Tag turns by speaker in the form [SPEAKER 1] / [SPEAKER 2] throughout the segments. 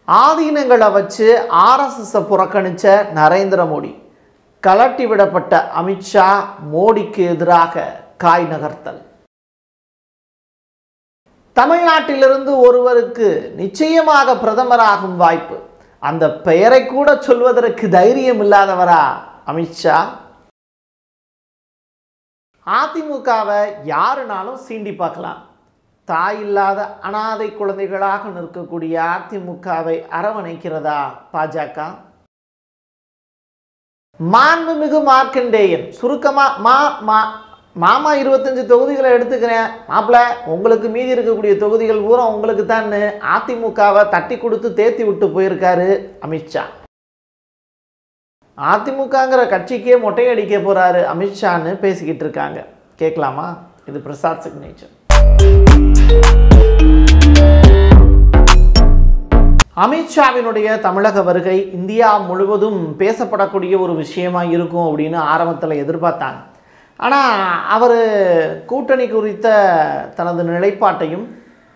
[SPEAKER 1] ஆதீனங்களை வச்சு ஆர்எஸ்எஸை புறக்கணித்த நரேந்திர மோடி கலட்டி விடப்பட்ட அமித்ஷா மோடிக்கு எதிராக காய் நகர்த்தல் தமிழ்நாட்டிலிருந்து ஒருவருக்கு நிச்சயமாக பிரதமராகும் வாய்ப்பு அந்த பெயரை கூட சொல்வதற்கு தைரியம் இல்லாதவரா அமித்ஷா அதிமுகவை யாருனாலும் சீண்டி பார்க்கலாம் தாய் இல்லாத அனாதை குழந்தைகளாக நிற்கக்கூடிய அதிமுகவை அரவணைக்கிறதா பாஜக மாண்புமிகு மார்க்கண்டேயன் சுருக்கமா மா மா மாமா இருபத்தஞ்சு தொகுதிகளை எடுத்துக்கிறேன் மாப்பிள்ள உங்களுக்கு மீதி இருக்கக்கூடிய தொகுதிகள் பூரா உங்களுக்கு தான் அதிமுகவை தட்டி கொடுத்து தேத்தி விட்டு போயிருக்காரு அமித்ஷா அதிமுகங்கிற கட்சிக்கே மொட்டையடிக்க போறாரு அமித்ஷான்னு பேசிக்கிட்டு இருக்காங்க கேட்கலாமா இது பிரசாத் சிக்னேச்சர் அமித்ஷாவினுடைய தமிழக வருகை இந்தியா முழுவதும் பேசப்படக்கூடிய ஒரு விஷயமா இருக்கும் அப்படின்னு ஆரம்பத்தில் எதிர்பார்த்தாங்க ஆனால் அவர் கூட்டணி குறித்த தனது நிலைப்பாட்டையும்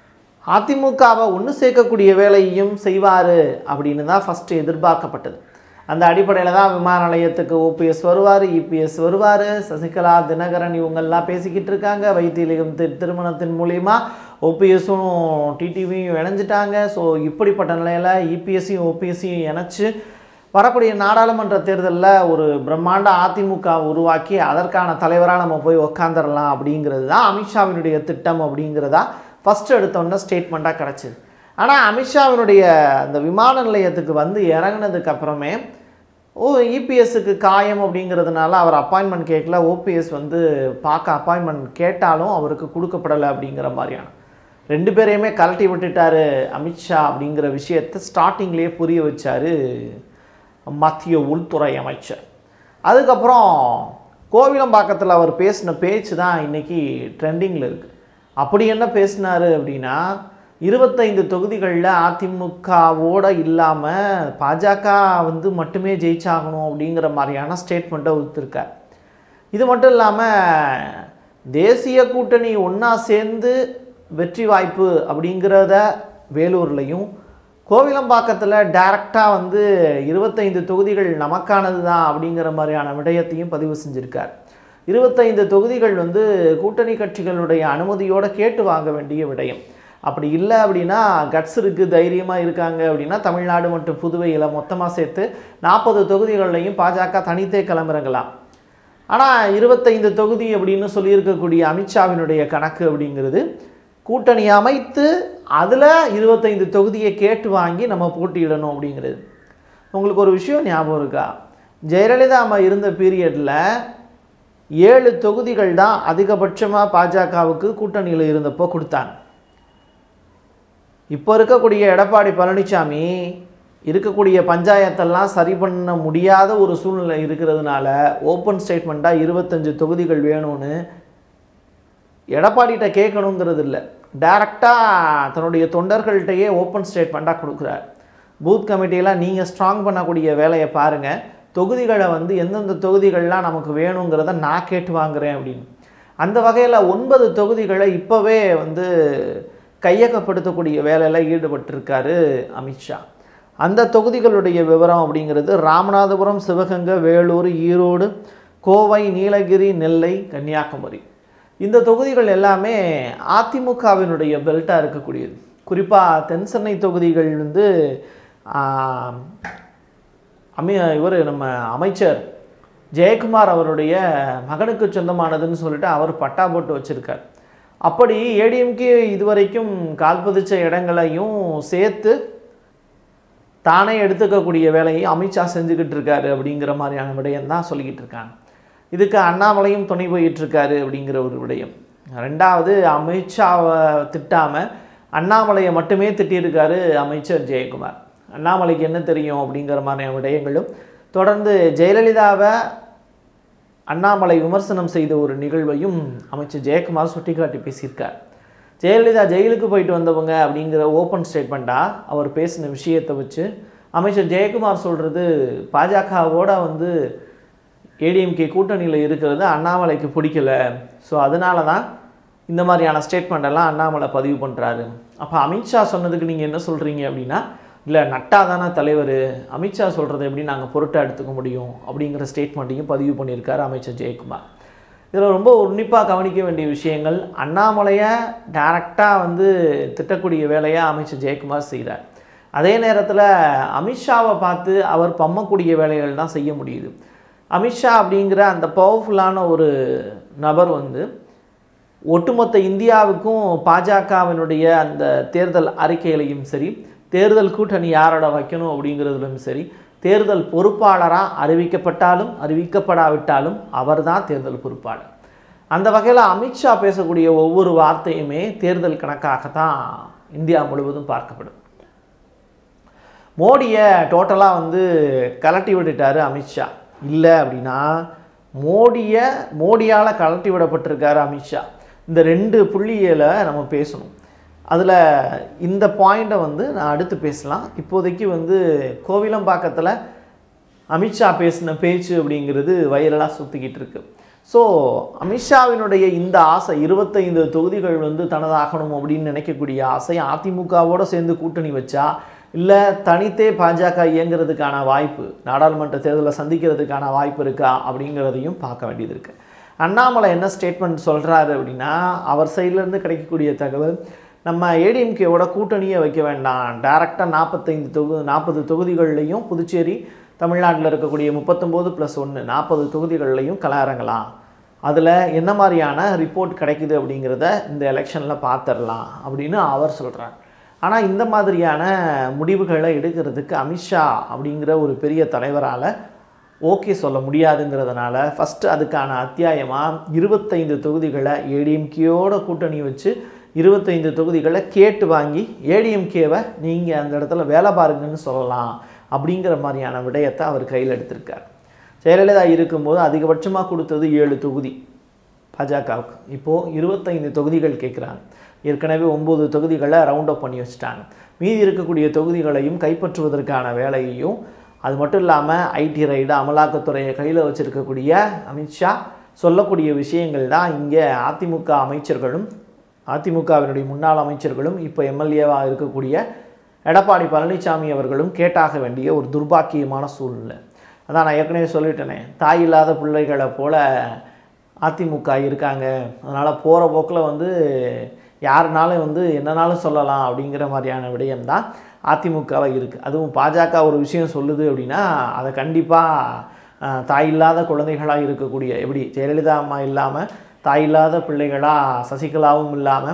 [SPEAKER 1] அதிமுகவை ஒன்று சேர்க்கக்கூடிய வேலையையும் செய்வார் அப்படின்னு தான் ஃபஸ்ட்டு எதிர்பார்க்கப்பட்டது அந்த அடிப்படையில் தான் விமான நிலையத்துக்கு ஓபிஎஸ் வருவார் இபிஎஸ் வருவார் சசிகலா தினகரன் இவங்கெல்லாம் பேசிக்கிட்டு இருக்காங்க வைத்தியலிங்கம் தி திருமணத்தின் மூலிமா ஓபிஎஸும் டிடிவியும் இணைஞ்சிட்டாங்க ஸோ இப்படிப்பட்ட நிலையில் இபிஎஸ்சியும் ஓபிஎஸ்சியும் இணைச்சு வரக்கூடிய நாடாளுமன்ற தேர்தலில் ஒரு பிரம்மாண்ட அதிமுக உருவாக்கி அதற்கான தலைவராக நம்ம போய் உக்காந்துடலாம் அப்படிங்கிறது தான் அமித்ஷாவினுடைய திட்டம் அப்படிங்கிறதா ஃபஸ்ட்டு எடுத்தோன்னே ஸ்டேட்மெண்ட்டாக கிடச்சிது ஆனால் அமித்ஷாவினுடைய அந்த விமான நிலையத்துக்கு வந்து இறங்குனதுக்கு அப்புறமே ஓ இபிஎஸ்க்கு காயம் அப்படிங்கிறதுனால அவர் அப்பாயின்மெண்ட் கேட்கல ஓபிஎஸ் வந்து பார்க்க அப்பாயின்மெண்ட் கேட்டாலும் அவருக்கு கொடுக்கப்படலை அப்படிங்கிற மாதிரியான ரெண்டு பேரையுமே கலட்டி விட்டுட்டாரு அமித்ஷா அப்படிங்கிற விஷயத்தை ஸ்டார்டிங்லேயே புரிய வச்சாரு மத்திய உள்துறை அமைச்சர் அதுக்கப்புறம் கோவிலம்பாக்கத்தில் அவர் பேசின பேச்சு தான் இன்றைக்கி ட்ரெண்டிங்கில் இருக்குது அப்படி என்ன பேசினாரு அப்படின்னா இருபத்தைந்து தொகுதிகளில் அதிமுகவோட இல்லாமல் பாஜக வந்து மட்டுமே ஜெயிச்சாகணும் அப்படிங்கிற மாதிரியான ஸ்டேட்மெண்ட்டை ஒத்துருக்கார் இது மட்டும் இல்லாமல் தேசிய கூட்டணி ஒன்றா சேர்ந்து வெற்றி வாய்ப்பு அப்படிங்கிறத வேலூர்லையும் கோவிலம்பாக்கத்தில் டைரக்டாக வந்து இருபத்தைந்து தொகுதிகள் நமக்கானது தான் அப்படிங்கிற மாதிரியான விடயத்தையும் பதிவு செஞ்சுருக்கார் இருபத்தைந்து தொகுதிகள் வந்து கூட்டணி கட்சிகளுடைய அனுமதியோடு கேட்டு வாங்க வேண்டிய விடயம் அப்படி இல்லை அப்படின்னா கட்ஸ் இருக்குது தைரியமாக இருக்காங்க அப்படின்னா தமிழ்நாடு மற்றும் புதுவையில் மொத்தமாக சேர்த்து நாற்பது தொகுதிகள்லையும் பாஜக தனித்தே கிளம்புறங்களாம் ஆனால் இருபத்தைந்து தொகுதி அப்படின்னு சொல்லியிருக்கக்கூடிய அமித்ஷாவினுடைய கணக்கு அப்படிங்கிறது கூட்டணி அமைத்து அதில் இருபத்தைந்து தொகுதியை கேட்டு வாங்கி நம்ம போட்டியிடணும் அப்படிங்கிறது உங்களுக்கு ஒரு விஷயம் ஞாபகம் இருக்கா ஜெயலலிதா அம்மா இருந்த பீரியடில் ஏழு தொகுதிகள் தான் அதிகபட்சமாக பாஜகவுக்கு கூட்டணியில் இருந்தப்போ கொடுத்தாங்க இப்போ இருக்கக்கூடிய எடப்பாடி பழனிசாமி இருக்கக்கூடிய பஞ்சாயத்தெல்லாம் சரி பண்ண முடியாத ஒரு சூழ்நிலை இருக்கிறதுனால ஓப்பன் ஸ்டேட்மெண்ட்டாக இருபத்தஞ்சு தொகுதிகள் வேணும்னு எடப்பாடிகிட்ட கேட்கணுங்கிறது இல்லை டைரக்டாக தன்னுடைய தொண்டர்கள்ட்டையே ஓப்பன் ஸ்டேட்மெண்ட்டாக கொடுக்குறார் பூத் கமிட்டியெல்லாம் நீங்கள் ஸ்ட்ராங் பண்ணக்கூடிய வேலையை பாருங்கள் தொகுதிகளை வந்து எந்தெந்த தொகுதிகள்லாம் நமக்கு வேணுங்கிறத நான் கேட்டு வாங்குறேன் அப்படின்னு அந்த வகையில் ஒன்பது தொகுதிகளை இப்போவே வந்து கையகப்படுத்தக்கூடிய வேலையில் ஈடுபட்டிருக்காரு அமித்ஷா அந்த தொகுதிகளுடைய விவரம் அப்படிங்கிறது ராமநாதபுரம் சிவகங்கை வேலூர் ஈரோடு கோவை நீலகிரி நெல்லை கன்னியாகுமரி இந்த தொகுதிகள் எல்லாமே அதிமுகவினுடைய பெல்ட்டாக இருக்கக்கூடியது குறிப்பாக தென் சென்னை தொகுதிகள் வந்து அமி இவர் நம்ம அமைச்சர் ஜெயக்குமார் அவருடைய மகனுக்கு சொந்தமானதுன்னு சொல்லிட்டு அவர் பட்டா போட்டு வச்சுருக்கார் அப்படி ஏடிஎம்கே இதுவரைக்கும் கால் பதிச்ச இடங்களையும் சேர்த்து தானே எடுத்துக்கக்கூடிய வேலையை அமித்ஷா செஞ்சுக்கிட்டு இருக்காரு அப்படிங்கிற மாதிரியான விடயம் தான் சொல்லிக்கிட்டு இருக்காங்க இதுக்கு அண்ணாமலையும் துணை போயிட்டு இருக்காரு அப்படிங்கிற ஒரு விடயம் ரெண்டாவது அமித்ஷாவை திட்டாமல் அண்ணாமலையை மட்டுமே திட்டியிருக்காரு அமைச்சர் ஜெயக்குமார் அண்ணாமலைக்கு என்ன தெரியும் அப்படிங்கிற மாதிரியான விடயங்களும் தொடர்ந்து ஜெயலலிதாவை அண்ணாமலை விமர்சனம் செய்த ஒரு நிகழ்வையும் அமைச்சர் ஜெயக்குமார் சுட்டிக்காட்டி பேசியிருக்கார் ஜெயலலிதா ஜெயிலுக்கு போயிட்டு வந்தவங்க அப்படிங்கிற ஓப்பன் ஸ்டேட்மெண்ட்டாக அவர் பேசின விஷயத்தை வச்சு அமைச்சர் ஜெயக்குமார் சொல்கிறது பாஜகவோட வந்து ஏடிஎம்கே கூட்டணியில் இருக்கிறது அண்ணாமலைக்கு பிடிக்கல ஸோ அதனால தான் இந்த மாதிரியான ஸ்டேட்மெண்ட் எல்லாம் அண்ணாமலை பதிவு பண்ணுறாரு அப்போ அமித்ஷா சொன்னதுக்கு நீங்கள் என்ன சொல்கிறீங்க அப்படின்னா இல்லை நட்டா தானே தலைவர் அமித்ஷா சொல்கிறத எப்படி நாங்கள் பொருட்டாக எடுத்துக்க முடியும் அப்படிங்கிற ஸ்டேட்மெண்ட்டையும் பதிவு பண்ணியிருக்காரு அமைச்சர் ஜெயக்குமார் இதில் ரொம்ப உன்னிப்பாக கவனிக்க வேண்டிய விஷயங்கள் அண்ணாமலையை டைரக்டாக வந்து திட்டக்கூடிய வேலையை அமைச்சர் ஜெயக்குமார் செய்கிறார் அதே நேரத்தில் அமித்ஷாவை பார்த்து அவர் பம்மக்கூடிய வேலைகள் தான் செய்ய முடியுது அமித்ஷா அப்படிங்கிற அந்த பவர்ஃபுல்லான ஒரு நபர் வந்து ஒட்டுமொத்த இந்தியாவுக்கும் பாஜகவினுடைய அந்த தேர்தல் அறிக்கைகளையும் சரி தேர்தல் கூட்டணி யாரோட வைக்கணும் அப்படிங்கிறதுலும் சரி தேர்தல் பொறுப்பாளராக அறிவிக்கப்பட்டாலும் அறிவிக்கப்படாவிட்டாலும் அவர்தான் தேர்தல் பொறுப்பாளர் அந்த வகையில் அமித்ஷா பேசக்கூடிய ஒவ்வொரு வார்த்தையுமே தேர்தல் கணக்காகத்தான் இந்தியா முழுவதும் பார்க்கப்படும் மோடியை டோட்டலாக வந்து கலட்டி விட்டுட்டாரு அமித்ஷா இல்லை அப்படின்னா மோடியை மோடியால் கலட்டி விடப்பட்டிருக்காரு அமித்ஷா இந்த ரெண்டு புள்ளியில் நம்ம பேசணும் அதில் இந்த பாயிண்ட்டை வந்து நான் அடுத்து பேசலாம் இப்போதைக்கு வந்து கோவிலம்பாக்கத்தில் அமித்ஷா பேசின பேச்சு அப்படிங்கிறது வைரலாக சுற்றிக்கிட்டு இருக்கு ஸோ அமித்ஷாவினுடைய இந்த ஆசை இருபத்தைந்து தொகுதிகள் வந்து தனதாகணும் அப்படின்னு நினைக்கக்கூடிய ஆசை அதிமுகவோட சேர்ந்து கூட்டணி வச்சா இல்லை தனித்தே பாஜக இயங்குறதுக்கான வாய்ப்பு நாடாளுமன்ற தேர்தலை சந்திக்கிறதுக்கான வாய்ப்பு இருக்கா அப்படிங்கிறதையும் பார்க்க வேண்டியது இருக்குது அண்ணாமலை என்ன ஸ்டேட்மெண்ட் சொல்கிறாரு அப்படின்னா அவர் சைட்லேருந்து கிடைக்கக்கூடிய தகவல் நம்ம ஏடிஎம்கேவோட கூட்டணியை வைக்க வேண்டாம் டைரெக்டாக நாற்பத்தைந்து தொகு நாற்பது தொகுதிகள்லையும் புதுச்சேரி தமிழ்நாட்டில் இருக்கக்கூடிய முப்பத்தொம்போது ப்ளஸ் ஒன்று நாற்பது தொகுதிகள்லையும் கலரங்கலாம் அதில் என்ன மாதிரியான ரிப்போர்ட் கிடைக்குது அப்படிங்கிறத இந்த எலெக்ஷனில் பார்த்துடலாம் அப்படின்னு அவர் சொல்கிறார் ஆனால் இந்த மாதிரியான முடிவுகளை எடுக்கிறதுக்கு அமித்ஷா அப்படிங்கிற ஒரு பெரிய தலைவரால் ஓகே சொல்ல முடியாதுங்கிறதுனால ஃபஸ்ட்டு அதுக்கான அத்தியாயமாக இருபத்தைந்து தொகுதிகளை ஏடிஎம்கேயோட கூட்டணி வச்சு இருபத்தைந்து தொகுதிகளை கேட்டு வாங்கி ஏடிஎம்கேவை நீங்கள் அந்த இடத்துல வேலை பாருங்கன்னு சொல்லலாம் அப்படிங்கிற மாதிரியான விடயத்தை அவர் கையில் எடுத்திருக்கார் ஜெயலலிதா இருக்கும்போது அதிகபட்சமாக கொடுத்தது ஏழு தொகுதி பாஜகவுக்கு இப்போது இருபத்தைந்து தொகுதிகள் கேட்குறாங்க ஏற்கனவே ஒம்பது தொகுதிகளை ரவுண்ட் அப் பண்ணி வச்சுட்டாங்க மீதி இருக்கக்கூடிய தொகுதிகளையும் கைப்பற்றுவதற்கான வேலையையும் அது மட்டும் இல்லாமல் ஐடி ரைடு அமலாக்கத்துறையை கையில் வச்சுருக்கக்கூடிய அமித்ஷா சொல்லக்கூடிய விஷயங்கள் தான் இங்கே அதிமுக அமைச்சர்களும் அதிமுகவினுடைய முன்னாள் அமைச்சர்களும் இப்போ எம்எல்ஏவாக இருக்கக்கூடிய எடப்பாடி பழனிசாமி அவர்களும் கேட்டாக வேண்டிய ஒரு துர்பாக்கியமான சூழ்நிலை அதான் நான் ஏற்கனவே சொல்லிட்டேனே தாய் இல்லாத பிள்ளைகளை போல அதிமுக இருக்காங்க அதனால் போகிற போக்கில் வந்து யாருனாலும் வந்து என்னனாலும் சொல்லலாம் அப்படிங்கிற மாதிரியான விடயம் தான் அதிமுகவில் இருக்குது அதுவும் பாஜக ஒரு விஷயம் சொல்லுது அப்படின்னா அதை கண்டிப்பாக தாய் இல்லாத குழந்தைகளாக இருக்கக்கூடிய எப்படி ஜெயலலிதா அம்மா இல்லாமல் தாய் இல்லாத பிள்ளைகளாக சசிகலாவும் இல்லாமல்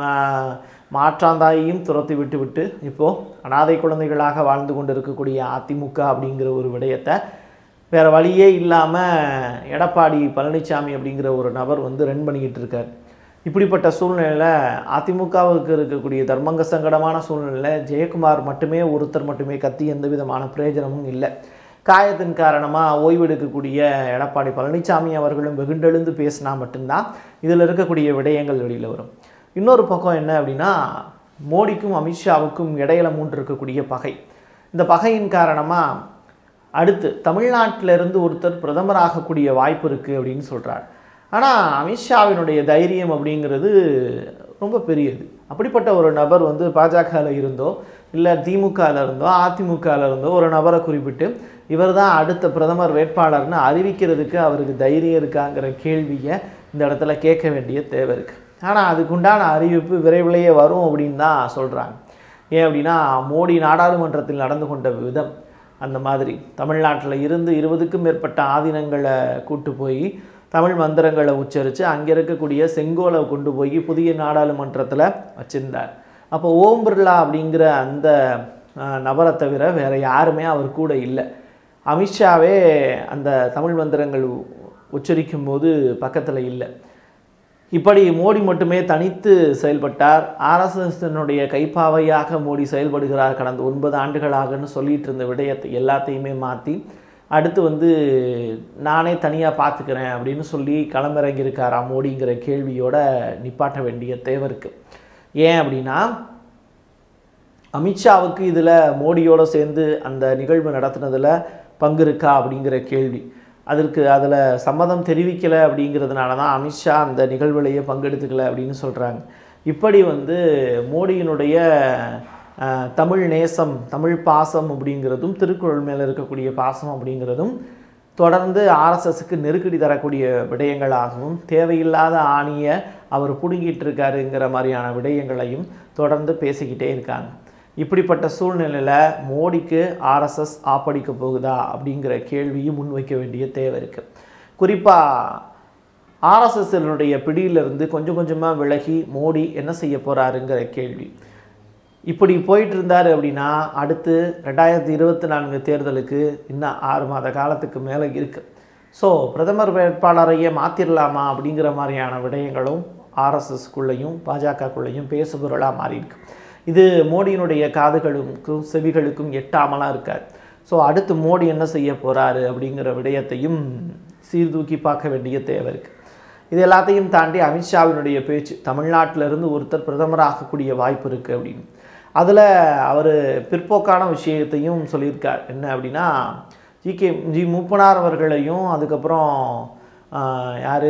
[SPEAKER 1] மாற்றாந்தாயையும் துரத்தி விட்டு விட்டு இப்போது அனாதை குழந்தைகளாக வாழ்ந்து கொண்டு இருக்கக்கூடிய அதிமுக அப்படிங்கிற ஒரு விடயத்தை வேறு வழியே இல்லாமல் எடப்பாடி பழனிசாமி அப்படிங்கிற ஒரு நபர் வந்து ரன் பண்ணிக்கிட்டு இருக்கார் இப்படிப்பட்ட சூழ்நிலையில் அதிமுகவுக்கு இருக்கக்கூடிய தர்மங்க சங்கடமான சூழ்நிலையில் ஜெயக்குமார் மட்டுமே ஒருத்தர் மட்டுமே கத்தி எந்த விதமான பிரயோஜனமும் இல்லை காயத்தின் காரணமாக ஓய்வெடுக்கக்கூடிய எடப்பாடி பழனிசாமி அவர்களும் வெகுண்டெழுந்து பேசினா மட்டும்தான் இதில் இருக்கக்கூடிய விடயங்கள் வெளியில் வரும் இன்னொரு பக்கம் என்ன அப்படின்னா மோடிக்கும் அமித்ஷாவுக்கும் இடையில மூன்று இருக்கக்கூடிய பகை இந்த பகையின் காரணமாக அடுத்து தமிழ்நாட்டிலிருந்து ஒருத்தர் பிரதமராகக்கூடிய வாய்ப்பு இருக்குது அப்படின்னு சொல்கிறார் ஆனால் அமித்ஷாவினுடைய தைரியம் அப்படிங்கிறது ரொம்ப பெரியது அப்படிப்பட்ட ஒரு நபர் வந்து பாஜகவில் இருந்தோ இல்லை திமுகவில் இருந்தோ அதிமுகவில் இருந்தோ ஒரு நபரை குறிப்பிட்டு இவர் தான் அடுத்த பிரதமர் வேட்பாளர்னு அறிவிக்கிறதுக்கு அவருக்கு தைரியம் இருக்காங்கிற கேள்வியை இந்த இடத்துல கேட்க வேண்டிய தேவை இருக்குது ஆனால் அதுக்குண்டான அறிவிப்பு விரைவிலேயே வரும் அப்படின்னு தான் சொல்கிறாங்க ஏன் அப்படின்னா மோடி நாடாளுமன்றத்தில் நடந்து கொண்ட விதம் அந்த மாதிரி தமிழ்நாட்டில் இருந்து இருபதுக்கும் மேற்பட்ட ஆதீனங்களை கூட்டு போய் தமிழ் மந்திரங்களை உச்சரித்து அங்கே இருக்கக்கூடிய செங்கோலை கொண்டு போய் புதிய நாடாளுமன்றத்தில் வச்சுருந்தார் அப்போ ஓம் பிர்லா அப்படிங்கிற அந்த நபரை தவிர வேறு யாருமே அவர் கூட இல்லை அமித்ஷாவே அந்த தமிழ் மந்திரங்கள் உச்சரிக்கும் போது பக்கத்தில் இல்லை இப்படி மோடி மட்டுமே தனித்து செயல்பட்டார் ஆர்எஸ்எஸ்னுடைய கைப்பாவையாக மோடி செயல்படுகிறார் கடந்த ஒன்பது ஆண்டுகளாகன்னு சொல்லிட்டு இருந்த விடயத்தை எல்லாத்தையுமே மாற்றி அடுத்து வந்து நானே தனியாக பார்த்துக்கிறேன் அப்படின்னு சொல்லி களமிறங்கியிருக்காரா மோடிங்கிற கேள்வியோட நிப்பாட்ட வேண்டிய தேவை இருக்குது ஏன் அப்படின்னா அமித்ஷாவுக்கு இதில் மோடியோடு சேர்ந்து அந்த நிகழ்வு நடத்துனதில் பங்கு இருக்கா அப்படிங்கிற கேள்வி அதற்கு அதில் சம்மதம் தெரிவிக்கலை அப்படிங்கிறதுனால தான் அமித்ஷா அந்த நிகழ்வுலையே பங்கெடுத்துக்கல அப்படின்னு சொல்கிறாங்க இப்படி வந்து மோடியினுடைய அஹ், தமிழ் நேசம் தமிழ் பாசம் அப்படிங்கிறதும் திருக்குறள் மேலே இருக்கக்கூடிய பாசம் அப்படிங்கிறதும் தொடர்ந்து ஆர்எஸ்எஸ்க்கு நெருக்கடி தரக்கூடிய விடயங்களாகவும் தேவையில்லாத ஆணியை அவர் பிடுங்கிட்டு இருக்காருங்கிற மாதிரியான விடயங்களையும் தொடர்ந்து பேசிக்கிட்டே இருக்காங்க இப்படிப்பட்ட சூழ்நிலையில் மோடிக்கு ஆர்எஸ்எஸ் ஆப்படிக்க போகுதா அப்படிங்கிற கேள்வியும் முன்வைக்க வேண்டிய தேவை இருக்குது குறிப்பாக ஆர்எஸ்எஸ்னுடைய பிடியிலிருந்து கொஞ்சம் கொஞ்சமாக விலகி மோடி என்ன செய்ய போகிறாருங்கிற கேள்வி இப்படி போயிட்டு இருந்தார் அப்படின்னா அடுத்து ரெண்டாயிரத்தி இருபத்தி நான்கு தேர்தலுக்கு இன்னும் ஆறு மாத காலத்துக்கு மேலே இருக்குது ஸோ பிரதமர் வேட்பாளரையே மாற்றிடலாமா அப்படிங்கிற மாதிரியான விடயங்களும் ஆர்எஸ்எஸ்குள்ளேயும் பாஜகக்குள்ளேயும் பேசுபொருளாக மாறியிருக்கு இது மோடியினுடைய காதுகளுக்கும் செவிகளுக்கும் எட்டாமலாம் இருக்காது ஸோ அடுத்து மோடி என்ன செய்ய போகிறாரு அப்படிங்கிற விடயத்தையும் சீர்தூக்கி பார்க்க வேண்டிய தேவை இருக்குது இது எல்லாத்தையும் தாண்டி அமித்ஷாவினுடைய பேச்சு தமிழ்நாட்டில இருந்து ஒருத்தர் பிரதமராகக்கூடிய வாய்ப்பு இருக்குது அப்படின்னு அதில் அவர் பிற்போக்கான விஷயத்தையும் சொல்லியிருக்கார் என்ன அப்படின்னா ஜி கே ஜி மூப்பனார் அவர்களையும் அதுக்கப்புறம் யார்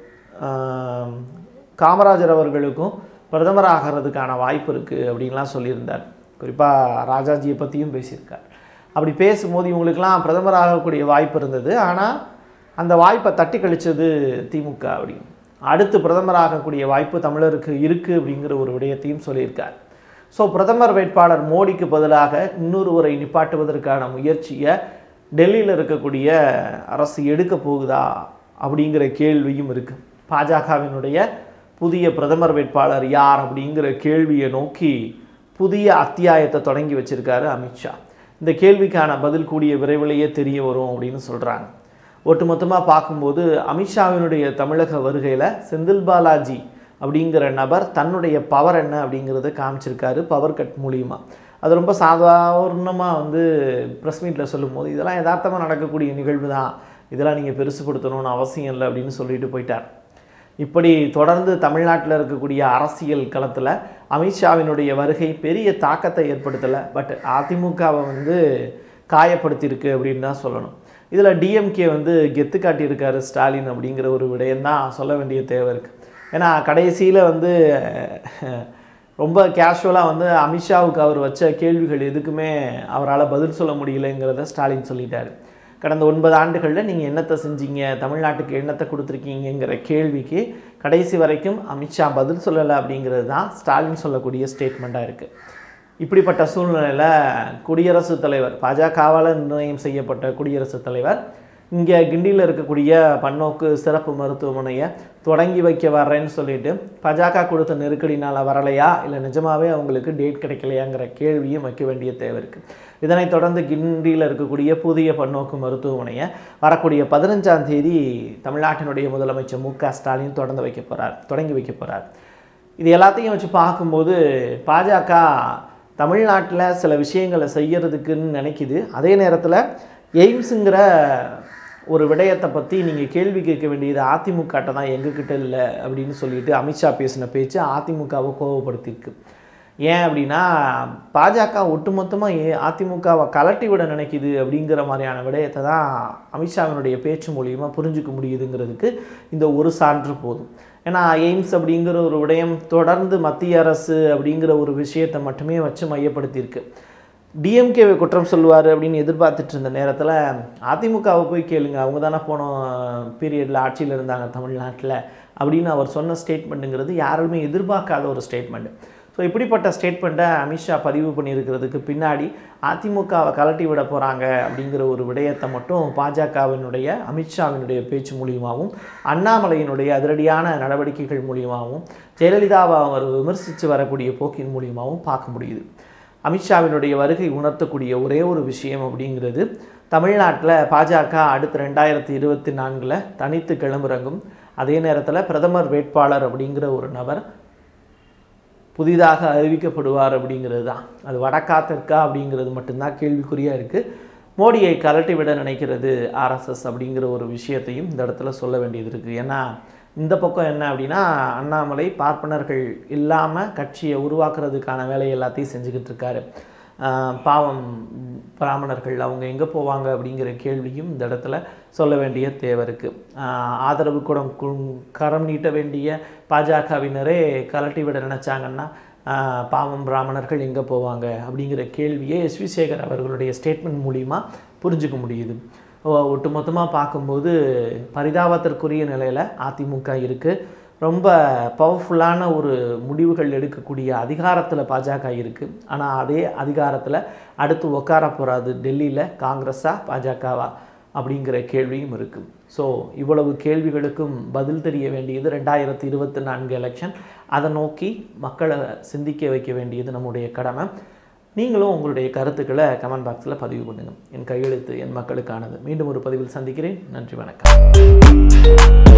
[SPEAKER 1] காமராஜர் அவர்களுக்கும் பிரதமர் ஆகிறதுக்கான வாய்ப்பு இருக்குது அப்படின்லாம் சொல்லியிருந்தார் குறிப்பாக ராஜாஜியை பற்றியும் பேசியிருக்கார் அப்படி பேசும்போது இவங்களுக்கெல்லாம் பிரதமர் ஆகக்கூடிய வாய்ப்பு இருந்தது ஆனால் அந்த வாய்ப்பை தட்டி கழிச்சது திமுக அப்படின்னு அடுத்து பிரதமர் ஆகக்கூடிய வாய்ப்பு தமிழருக்கு இருக்குது அப்படிங்கிற ஒரு விடயத்தையும் சொல்லியிருக்கார் ஸோ பிரதமர் வேட்பாளர் மோடிக்கு பதிலாக இன்னொருவரை நிப்பாட்டுவதற்கான முயற்சியை டெல்லியில் இருக்கக்கூடிய அரசு எடுக்க போகுதா அப்படிங்கிற கேள்வியும் இருக்குது பாஜகவினுடைய புதிய பிரதமர் வேட்பாளர் யார் அப்படிங்கிற கேள்வியை நோக்கி புதிய அத்தியாயத்தை தொடங்கி வச்சிருக்காரு அமித்ஷா இந்த கேள்விக்கான பதில் கூடிய விரைவிலேயே தெரிய வரும் அப்படின்னு சொல்கிறாங்க ஒட்டுமொத்தமாக பார்க்கும்போது அமித்ஷாவினுடைய தமிழக வருகையில் செந்தில் பாலாஜி அப்படிங்கிற நபர் தன்னுடைய பவர் என்ன அப்படிங்கிறத காமிச்சிருக்காரு பவர் கட் மூலியமா அது ரொம்ப சாதாரணமாக வந்து ப்ரெஸ் மீட்டில் சொல்லும்போது இதெல்லாம் யதார்த்தமாக நடக்கக்கூடிய நிகழ்வு தான் இதெல்லாம் நீங்கள் பெருசுப்படுத்தணும்னு அவசியம் இல்லை அப்படின்னு சொல்லிட்டு போயிட்டார் இப்படி தொடர்ந்து தமிழ்நாட்டில் இருக்கக்கூடிய அரசியல் களத்தில் அமித்ஷாவினுடைய வருகை பெரிய தாக்கத்தை ஏற்படுத்தலை பட் அதிமுகவை வந்து காயப்படுத்தியிருக்கு அப்படின்னு தான் சொல்லணும் இதில் டிஎம்கே வந்து கெத்து காட்டியிருக்காரு ஸ்டாலின் அப்படிங்கிற ஒரு விடயம் தான் சொல்ல வேண்டிய தேவை இருக்குது ஏன்னா கடைசியில் வந்து ரொம்ப கேஷுவலாக வந்து அமித்ஷாவுக்கு அவர் வச்ச கேள்விகள் எதுக்குமே அவரால் பதில் சொல்ல முடியலைங்கிறத ஸ்டாலின் சொல்லிட்டாரு கடந்த ஒன்பது ஆண்டுகளில் நீங்கள் என்னத்தை செஞ்சீங்க தமிழ்நாட்டுக்கு என்னத்தை கொடுத்துருக்கீங்கிற கேள்விக்கு கடைசி வரைக்கும் அமித்ஷா பதில் சொல்லலை அப்படிங்கிறது தான் ஸ்டாலின் சொல்லக்கூடிய ஸ்டேட்மெண்ட்டாக இருக்குது இப்படிப்பட்ட சூழ்நிலையில் குடியரசுத் தலைவர் பாஜகவால் நிர்ணயம் செய்யப்பட்ட குடியரசுத் தலைவர் இங்கே கிண்டியில் இருக்கக்கூடிய பன்னோக்கு சிறப்பு மருத்துவமனையை தொடங்கி வைக்க வர்றேன்னு சொல்லிட்டு பாஜக கொடுத்த நெருக்கடினால் வரலையா இல்லை நிஜமாவே அவங்களுக்கு டேட் கிடைக்கலையாங்கிற கேள்வியும் வைக்க வேண்டிய தேவை இருக்குது இதனைத் தொடர்ந்து கிண்டியில் இருக்கக்கூடிய புதிய பன்னோக்கு மருத்துவமனையை வரக்கூடிய பதினஞ்சாம் தேதி தமிழ்நாட்டினுடைய முதலமைச்சர் மு க ஸ்டாலின் தொடர்ந்து வைக்க போகிறார் தொடங்கி வைக்க போகிறார் இது எல்லாத்தையும் வச்சு பார்க்கும்போது பாஜக தமிழ்நாட்டில் சில விஷயங்களை செய்யறதுக்குன்னு நினைக்குது அதே நேரத்தில் எய்ம்ஸுங்கிற ஒரு விடயத்தை பற்றி நீங்கள் கேள்வி கேட்க வேண்டியது அதிமுகட்ட தான் எங்ககிட்ட இல்லை அப்படின்னு சொல்லிட்டு அமித்ஷா பேசின பேச்சு அதிமுகவை கோவப்படுத்தியிருக்கு ஏன் அப்படின்னா பாஜக ஒட்டுமொத்தமாக ஏ அதிமுகவை கலட்டி விட நினைக்குது அப்படிங்கிற மாதிரியான விடயத்தை தான் அமித்ஷாவினுடைய பேச்சு மூலியமாக புரிஞ்சுக்க முடியுதுங்கிறதுக்கு இந்த ஒரு சான்று போதும் ஏன்னா எய்ம்ஸ் அப்படிங்கிற ஒரு விடயம் தொடர்ந்து மத்திய அரசு அப்படிங்கிற ஒரு விஷயத்தை மட்டுமே வச்சு மையப்படுத்தியிருக்கு டிஎம்கேவை குற்றம் சொல்லுவார் அப்படின்னு எதிர்பார்த்துட்டு இருந்த நேரத்தில் அதிமுகவை போய் கேளுங்க அவங்க தானே போன பீரியடில் ஆட்சியில் இருந்தாங்க தமிழ்நாட்டில் அப்படின்னு அவர் சொன்ன ஸ்டேட்மெண்ட்டுங்கிறது யாருமே எதிர்பார்க்காத ஒரு ஸ்டேட்மெண்ட் ஸோ இப்படிப்பட்ட ஸ்டேட்மெண்ட்டை அமித்ஷா பதிவு பண்ணியிருக்கிறதுக்கு பின்னாடி அதிமுகவை கலட்டி விட போகிறாங்க அப்படிங்கிற ஒரு விடயத்தை மட்டும் பாஜகவினுடைய அமித்ஷாவினுடைய பேச்சு மூலியமாகவும் அண்ணாமலையினுடைய அதிரடியான நடவடிக்கைகள் மூலியமாகவும் ஜெயலலிதாவை அவர் விமர்சித்து வரக்கூடிய போக்கின் மூலியமாகவும் பார்க்க முடியுது அமித்ஷாவினுடைய வருகை உணர்த்தக்கூடிய ஒரே ஒரு விஷயம் அப்படிங்கிறது தமிழ்நாட்டில் பாஜக அடுத்த ரெண்டாயிரத்தி இருபத்தி நான்கில் தனித்து கிளம்புறங்கும் அதே நேரத்தில் பிரதமர் வேட்பாளர் அப்படிங்கிற ஒரு நபர் புதிதாக அறிவிக்கப்படுவார் அப்படிங்கிறது தான் அது வடக்கா தெற்கா அப்படிங்கிறது மட்டும்தான் கேள்விக்குறியாக இருக்குது மோடியை கலட்டி விட நினைக்கிறது ஆர்எஸ்எஸ் அப்படிங்கிற ஒரு விஷயத்தையும் இந்த இடத்துல சொல்ல வேண்டியது இருக்குது ஏன்னா இந்த பக்கம் என்ன அப்படின்னா அண்ணாமலை பார்ப்பனர்கள் இல்லாமல் கட்சியை உருவாக்குறதுக்கான வேலையை எல்லாத்தையும் செஞ்சுக்கிட்டு இருக்காரு ஆஹ் பாவம் பிராமணர்கள் அவங்க எங்கே போவாங்க அப்படிங்கிற கேள்வியும் இந்த இடத்துல சொல்ல வேண்டிய தேவை இருக்குது ஆதரவு கூட கரம் நீட்ட வேண்டிய பாஜகவினரே கலட்டி விட நினச்சாங்கன்னா ஆஹ், பாவம் பிராமணர்கள் எங்கே போவாங்க அப்படிங்கிற கேள்வியை எஸ் வி சேகர் அவர்களுடைய ஸ்டேட்மெண்ட் மூலிமா புரிஞ்சுக்க முடியுது ஒ- ஒட்டுமொத்தமாக பார்க்கும்போது பரிதாபத்திற்குரிய நிலையில் அதிமுக இருக்குது ரொம்ப பவர்ஃபுல்லான ஒரு முடிவுகள் எடுக்கக்கூடிய அதிகாரத்தில் பாஜக இருக்குது ஆனால் அதே அதிகாரத்தில் அடுத்து உட்கார போகிறாது டெல்லியில் காங்கிரஸா பாஜகவா அப்படிங்கிற கேள்வியும் இருக்குது ஸோ இவ்வளவு கேள்விகளுக்கும் பதில் தெரிய வேண்டியது ரெண்டாயிரத்தி இருபத்தி நான்கு எலெக்ஷன் அதை நோக்கி மக்களை சிந்திக்க வைக்க வேண்டியது நம்முடைய கடமை நீங்களும் உங்களுடைய கருத்துக்களை கமெண்ட் பாக்ஸில் பதிவு பண்ணுங்கள் என் கையெழுத்து என் மக்களுக்கானது மீண்டும் ஒரு பதிவில் சந்திக்கிறேன் நன்றி வணக்கம்